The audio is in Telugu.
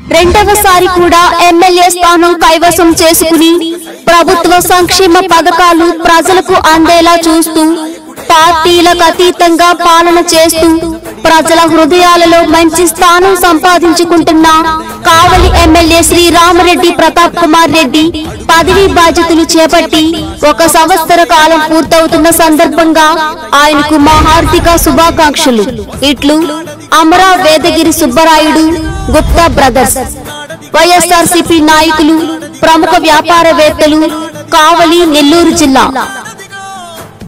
రెండవసారి కూడా ఎమ్మెల్యే స్థానం కైవసం చేసుకుని ప్రభుత్వ సంక్షేమ పథకాలు ప్రజలకు అందేలా చూస్తూ పార్టీలకు అతీతంగా పాలన చేస్తూ ప్రజల హృదయాలలో మంచి స్థానం సంపాదించుకుంటున్న కావలి ఎమ్మెల్యే శ్రీ రామరెడ్డి ప్రతాప్ కుమార్ రెడ్డి పదవీ బాధ్యతలు చేపట్టి ఒక సంవత్సర కాలం పూర్తవుతున్న సందర్భంగా ఆయనకు మా హార్దిక శుభాకాంక్షలు ఇట్లు అమరా వేదగిరి సుబ్బరాయుడు గుప్తా బ్రదర్స్ వైఎస్ఆర్సీపీ నాయకులు ప్రముఖ వ్యాపారవేత్తలు కావలి నెల్లూరు జిల్లా